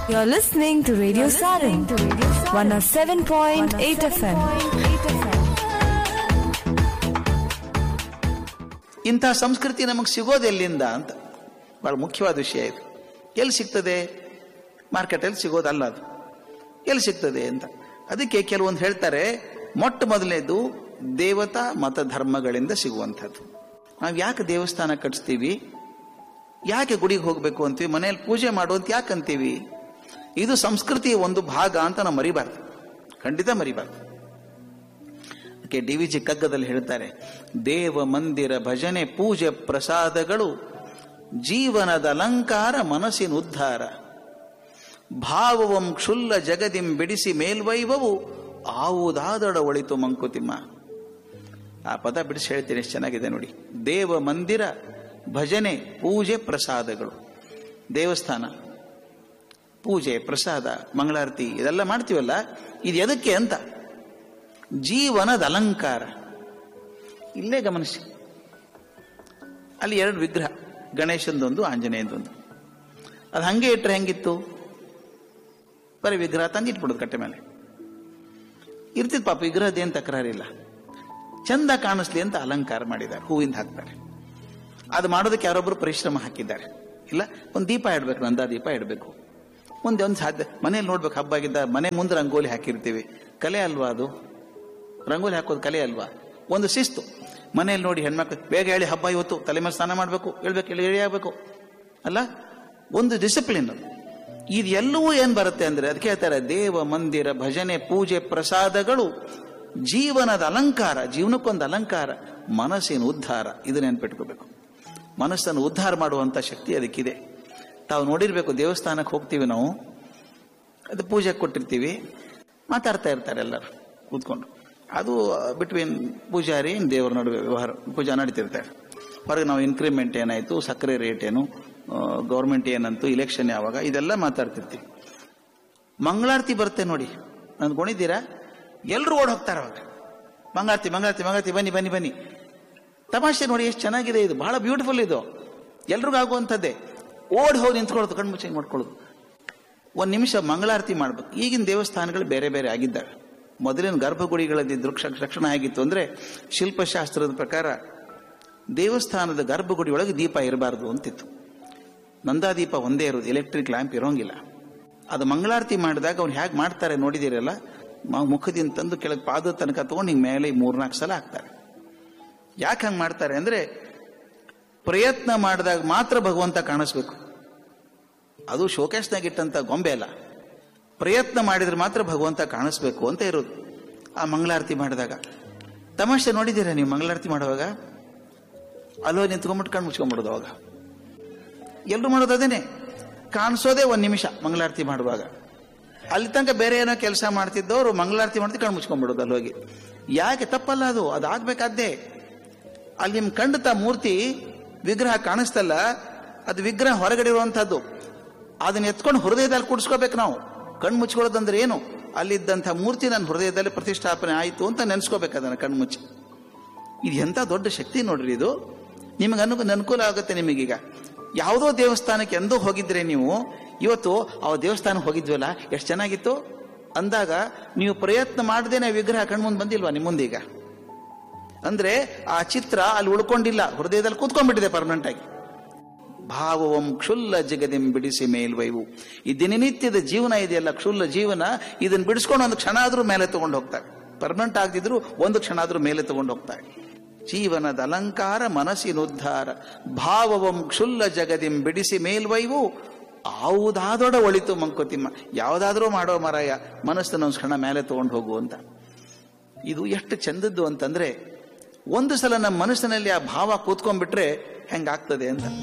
You're listening to Radio Sarin, 107.8 FM. ಇಂಥ ಸಂಸ್ಕೃತಿ ನಮಗೆ ಸಿಗೋದು ಎಲ್ಲಿಂದ ಅಂತ ಬಹಳ ಮುಖ್ಯವಾದ ವಿಷಯ ಇದು ಎಲ್ಲಿ ಸಿಗ್ತದೆ ಮಾರ್ಕೆಟಲ್ಲಿ ಸಿಗೋದಲ್ಲ ಅದು ಎಲ್ಲಿ ಸಿಗ್ತದೆ ಅಂತ ಅದಕ್ಕೆ ಕೆಲವೊಂದು ಹೇಳ್ತಾರೆ ಮೊಟ್ಟ ಮೊದಲನೇದು ದೇವತಾ ಮತ ಧರ್ಮಗಳಿಂದ ಸಿಗುವಂಥದ್ದು ನಾವು ಯಾಕೆ ದೇವಸ್ಥಾನ ಕಟ್ಸ್ತೀವಿ ಯಾಕೆ ಗುಡಿಗೆ ಹೋಗಬೇಕು ಅಂತೀವಿ ಮನೆಯಲ್ಲಿ ಪೂಜೆ ಮಾಡುವಂತ ಯಾಕೆ ಅಂತೀವಿ ಇದು ಸಂಸ್ಕೃತಿಯ ಒಂದು ಭಾಗ ಅಂತ ನಾವು ಮರಿಬಾರ್ದು ಖಂಡಿತ ಮರಿಬಾರ್ದು ಅದಕ್ಕೆ ಡಿ ವಿ ಜಿ ಕಗ್ಗದಲ್ಲಿ ಹೇಳ್ತಾರೆ ದೇವ ಮಂದಿರ ಭಜನೆ ಪೂಜೆ ಪ್ರಸಾದಗಳು ಜೀವನದ ಅಲಂಕಾರ ಮನಸ್ಸಿನ ಉದ್ಧಾರ ಭಾವವಂ ಕ್ಷುಲ್ಲ ಜಗದಿಂ ಬಿಡಿಸಿ ಮೇಲ್ವೈವವು ಆವುದಾದೊಡ ಒಳಿತು ಮಂಕುತಿಮ್ಮ ಆ ಪದ ಬಿಡಿಸಿ ಹೇಳ್ತೀನಿ ಎಷ್ಟು ಚೆನ್ನಾಗಿದೆ ನೋಡಿ ದೇವ ಮಂದಿರ ಭಜನೆ ಪೂಜೆ ಪ್ರಸಾದಗಳು ದೇವಸ್ಥಾನ ಪೂಜೆ ಪ್ರಸಾದ ಮಂಗಳಾರತಿ ಇದೆಲ್ಲ ಮಾಡ್ತೀವಲ್ಲ ಇದು ಎದಕ್ಕೆ ಅಂತ ಜೀವನದ ಅಲಂಕಾರ ಇಲ್ಲೇ ಗಮನಿಸಿ ಅಲ್ಲಿ ಎರಡು ವಿಗ್ರಹ ಗಣೇಶಂದೊಂದು ಆಂಜನೇಯದೊಂದು ಅದು ಹಂಗೆ ಇಟ್ಟರೆ ಹೆಂಗಿತ್ತು ಬರೀ ವಿಗ್ರಹ ತಂದಿಟ್ಬಿಡೋದು ಕಟ್ಟೆ ಮೇಲೆ ಇರ್ತಿದ್ ಪಾಪ ವಿಗ್ರಹದೇನು ತಕರಾರಿಲ್ಲ ಚಂದ ಕಾಣಿಸ್ಲಿ ಅಂತ ಅಲಂಕಾರ ಮಾಡಿದ್ದಾರೆ ಹೂವಿಂದ ಹಾಕ್ತಾರೆ ಅದು ಮಾಡೋದಕ್ಕೆ ಯಾರೊಬ್ರು ಪರಿಶ್ರಮ ಹಾಕಿದ್ದಾರೆ ಇಲ್ಲ ಒಂದು ದೀಪ ಇಡಬೇಕು ನಂದ ದೀಪ ಇಡಬೇಕು ಮುಂದೆ ಒಂದು ಸಾಧ್ಯ ಮನೇಲಿ ನೋಡ್ಬೇಕು ಹಬ್ಬ ಆಗಿದ್ದ ಮನೆ ಮುಂದೆ ರಂಗೋಲಿ ಹಾಕಿರ್ತೀವಿ ಕಲೆ ಅಲ್ವಾ ಅದು ರಂಗೋಲಿ ಹಾಕೋದು ಕಲೆ ಅಲ್ವಾ ಒಂದು ಶಿಸ್ತು ಮನೆಯಲ್ಲಿ ನೋಡಿ ಹೆಣ್ಮಕ್ಳು ಬೇಗ ಹೇಳಿ ಹಬ್ಬ ಇವತ್ತು ತಲೆ ಮೇಲೆ ಸ್ನಾನ ಮಾಡಬೇಕು ಹೇಳ್ಬೇಕು ಹೇಳಿ ಹೇಳಿ ಆಗ್ಬೇಕು ಅಲ್ಲ ಒಂದು ಡಿಸಿಪ್ಲಿನ್ ಇದು ಎಲ್ಲವೂ ಏನ್ ಬರುತ್ತೆ ಅಂದ್ರೆ ಅದಕ್ಕೆ ಹೇಳ್ತಾರೆ ದೇವ ಮಂದಿರ ಭಜನೆ ಪೂಜೆ ಪ್ರಸಾದಗಳು ಜೀವನದ ಅಲಂಕಾರ ಜೀವನಕ್ಕೊಂದು ಅಲಂಕಾರ ಮನಸ್ಸಿನ ಉದ್ಧಾರ ಇದು ನೆನ್ಪಿಟ್ಕೋಬೇಕು ಮನಸ್ಸನ್ನು ಉದ್ಧಾರ ಮಾಡುವಂತ ಶಕ್ತಿ ಅದಕ್ಕಿದೆ ತಾವು ನೋಡಿರ್ಬೇಕು ದೇವಸ್ಥಾನಕ್ಕೆ ಹೋಗ್ತೀವಿ ನಾವು ಅದು ಪೂಜೆ ಕೊಟ್ಟಿರ್ತೀವಿ ಮಾತಾಡ್ತಾ ಇರ್ತಾರೆ ಎಲ್ಲರೂ ಕೂತ್ಕೊಂಡು ಅದು ಬಿಟ್ವೀನ್ ಪೂಜಾರಿ ದೇವರ ನಡುವೆ ವ್ಯವಹಾರ ಪೂಜಾ ನಡೀತಿರ್ತಾರೆ ಹೊರಗೆ ನಾವು ಇನ್ಕ್ರಿಮೆಂಟ್ ಏನಾಯ್ತು ಸಕ್ಕರೆ ರೇಟ್ ಏನು ಗೌರ್ಮೆಂಟ್ ಏನಂತು ಇಲೆಕ್ಷನ್ ಯಾವಾಗ ಇದೆಲ್ಲ ಮಾತಾಡ್ತಿರ್ತೀವಿ ಮಂಗಳಾರತಿ ಬರುತ್ತೆ ನೋಡಿ ಅಂದ್ಕೊಂಡಿದ್ದೀರಾ ಎಲ್ಲರೂ ಓಡ್ ಹೋಗ್ತಾರೆ ಅವಾಗ ಮಂಗಳಾರತಿ ಮಂಗಳಾರತಿ ಮಂಗಳಾರತಿ ಬನ್ನಿ ಬನ್ನಿ ಬನ್ನಿ ತಮಾಷೆ ನೋಡಿ ಎಷ್ಟು ಚೆನ್ನಾಗಿದೆ ಇದು ಬಹಳ ಬ್ಯೂಟಿಫುಲ್ ಇದು ಎಲ್ರಿಗೂ ಆಗುವಂಥದ್ದೇ ಓಡ್ ಹೋಗಿ ನಿಂತ್ಕೊಳ್ಳೋದು ಕಣ್ಣು ಮುಚ್ಚಿ ಮಾಡ್ಕೊಳ್ಳೋದು ಒಂದು ನಿಮಿಷ ಮಂಗಳಾರತಿ ಮಾಡ್ಬೇಕು ಈಗಿನ ದೇವಸ್ಥಾನಗಳು ಬೇರೆ ಬೇರೆ ಆಗಿದ್ದಾವೆ ಮೊದಲಿನ ಗರ್ಭಗುಡಿಗಳದಿದ್ರು ರಕ್ಷಣೆ ಆಗಿತ್ತು ಅಂದ್ರೆ ಶಿಲ್ಪಶಾಸ್ತ್ರದ ಪ್ರಕಾರ ದೇವಸ್ಥಾನದ ಗರ್ಭಗುಡಿ ಒಳಗೆ ದೀಪ ಇರಬಾರ್ದು ಅಂತಿತ್ತು ನಂದಾದೀಪ ಒಂದೇ ಇರೋದು ಎಲೆಕ್ಟ್ರಿಕ್ ಲ್ಯಾಂಪ್ ಇರೋಂಗಿಲ್ಲ ಅದು ಮಂಗಳಾರತಿ ಮಾಡಿದಾಗ ಅವ್ನು ಹೇಗೆ ಮಾಡ್ತಾರೆ ನೋಡಿದಿರಲ್ಲ ಮುಖದಿಂದ ತಂದು ಕೆಳಗೆ ಪಾದ ತನಕ ತಗೊಂಡು ಹಿಂಗೆ ಮೇಲೆ ಮೂರ್ನಾಲ್ಕು ಸಲ ಹಾಕ್ತಾರೆ ಯಾಕೆ ಹಂಗೆ ಮಾಡ್ತಾರೆ ಅಂದ್ರೆ ಪ್ರಯತ್ನ ಮಾಡಿದಾಗ ಮಾತ್ರ ಭಗವಂತ ಕಾಣಿಸ್ಬೇಕು ಅದು ಶೋಕೇಶ್ನಾಗ ಇಟ್ಟಂತ ಗೊಂಬೆ ಅಲ್ಲ ಪ್ರಯತ್ನ ಮಾಡಿದ್ರೆ ಮಾತ್ರ ಭಗವಂತ ಕಾಣಿಸ್ಬೇಕು ಅಂತ ಇರೋದು ಆ ಮಂಗಳಾರತಿ ಮಾಡಿದಾಗ ತಮಾಷೆ ನೋಡಿದ್ದೀರಾ ನೀವು ಮಂಗಳಾರತಿ ಮಾಡುವಾಗ ಅಲ್ಲೋ ನಿಂತ್ಕೊಂಡ್ಬಿಟ್ಟು ಕಣ್ಣು ಮುಚ್ಕೊಂಡ್ಬಿಡೋದು ಅವಾಗ ಎಲ್ಲರೂ ಮಾಡೋದು ಅದೇನೆ ಕಾಣಿಸೋದೇ ಒಂದು ನಿಮಿಷ ಮಂಗಳಾರತಿ ಮಾಡುವಾಗ ಅಲ್ಲಿ ತನಕ ಬೇರೆ ಏನೋ ಕೆಲಸ ಮಾಡ್ತಿದ್ದವರು ಮಂಗಳಾರತಿ ಮಾಡ್ತಿ ಕಣ್ಣು ಮುಚ್ಕೊಂಡ್ಬಿಡೋದು ಅಲ್ಲಿ ಹೋಗಿ ಯಾಕೆ ತಪ್ಪಲ್ಲ ಅದು ಅದಾಗಬೇಕಾದ್ದೇ ಅಲ್ಲಿ ನಿಮ್ ಖಂಡಿತ ಮೂರ್ತಿ ವಿಗ್ರಹ ಕಾಣಿಸ್ತಲ್ಲ ಅದು ವಿಗ್ರಹ ಹೊರಗಡೆ ಇರುವಂತಹದ್ದು ಅದನ್ನ ಎತ್ಕೊಂಡು ಹೃದಯದಲ್ಲಿ ಕೂಡಿಸ್ಕೋಬೇಕು ನಾವು ಕಣ್ಣು ಮುಚ್ಕೊಳ್ಳೋದಂದ್ರೆ ಏನು ಅಲ್ಲಿದ್ದಂಥ ಮೂರ್ತಿ ನನ್ನ ಹೃದಯದಲ್ಲಿ ಪ್ರತಿಷ್ಠಾಪನೆ ಆಯಿತು ಅಂತ ನೆನೆಸ್ಕೋಬೇಕು ಅದನ್ನ ಕಣ್ಣು ಮುಚ್ಚಿ ಇದು ಎಂಥ ದೊಡ್ಡ ಶಕ್ತಿ ನೋಡ್ರಿ ಇದು ನಿಮಗೆ ಅನು ಅನುಕೂಲ ಆಗುತ್ತೆ ನಿಮಗೀಗ ಯಾವುದೋ ದೇವಸ್ಥಾನಕ್ಕೆ ಎಂದೋ ಹೋಗಿದ್ರೆ ನೀವು ಇವತ್ತು ಆ ದೇವಸ್ಥಾನಕ್ಕೆ ಹೋಗಿದ್ವಲ್ಲ ಎಷ್ಟು ಚೆನ್ನಾಗಿತ್ತು ಅಂದಾಗ ನೀವು ಪ್ರಯತ್ನ ಮಾಡದೇನೆ ವಿಗ್ರಹ ಕಣ್ಮುಂದ್ ಬಂದಿಲ್ವಾ ನಿಮ್ಮ ಮುಂದೀಗ ಅಂದ್ರೆ ಆ ಚಿತ್ರ ಅಲ್ಲಿ ಉಳ್ಕೊಂಡಿಲ್ಲ ಹೃದಯದಲ್ಲಿ ಕೂತ್ಕೊಂಡ್ಬಿಟ್ಟಿದೆ ಪರ್ಮನೆಂಟ್ ಆಗಿ ಭಾವವಂ ಕ್ಷುಲ್ಲ ಜಗದಿಂ ಬಿಡಿಸಿ ಮೇಲ್ವೈವು ಈ ದಿನನಿತ್ಯದ ಜೀವನ ಇದೆಯಲ್ಲ ಕ್ಷುಲ್ಲ ಜೀವನ ಇದನ್ನ ಬಿಡಿಸ್ಕೊಂಡು ಒಂದು ಕ್ಷಣ ಆದ್ರೂ ಮೇಲೆ ತಗೊಂಡು ಹೋಗ್ತಾರೆ ಪರ್ಮನೆಂಟ್ ಆಗದಿದ್ರು ಒಂದು ಕ್ಷಣ ಆದ್ರೂ ಮೇಲೆ ತಗೊಂಡು ಹೋಗ್ತಾರೆ ಜೀವನದ ಅಲಂಕಾರ ಮನಸ್ಸಿನ ಉದ್ಧಾರ ಭಾವವಂ ಕ್ಷುಲ್ಲ ಜಗದಿಂ ಬಿಡಿಸಿ ಮೇಲ್ವೈವು ಯಾವುದಾದೊಡ ಒಳಿತು ಮಂಕುತಿಮ್ಮ ಯಾವುದಾದ್ರೂ ಮಾಡೋ ಮರಾಯ ಮನಸ್ಸನ್ನು ಒಂದು ಕ್ಷಣ ಮೇಲೆ ತಗೊಂಡು ಹೋಗು ಅಂತ ಇದು ಎಷ್ಟು ಚಂದದ್ದು ಅಂತಂದ್ರೆ ಒಂದು ಸಲ ನಮ್ಮ ಮನಸ್ಸಿನಲ್ಲಿ ಆ ಭಾವ ಕೂತ್ಕೊಂಡ್ಬಿಟ್ರೆ ಹೆಂಗಾಗ್ತದೆ ಅಂತ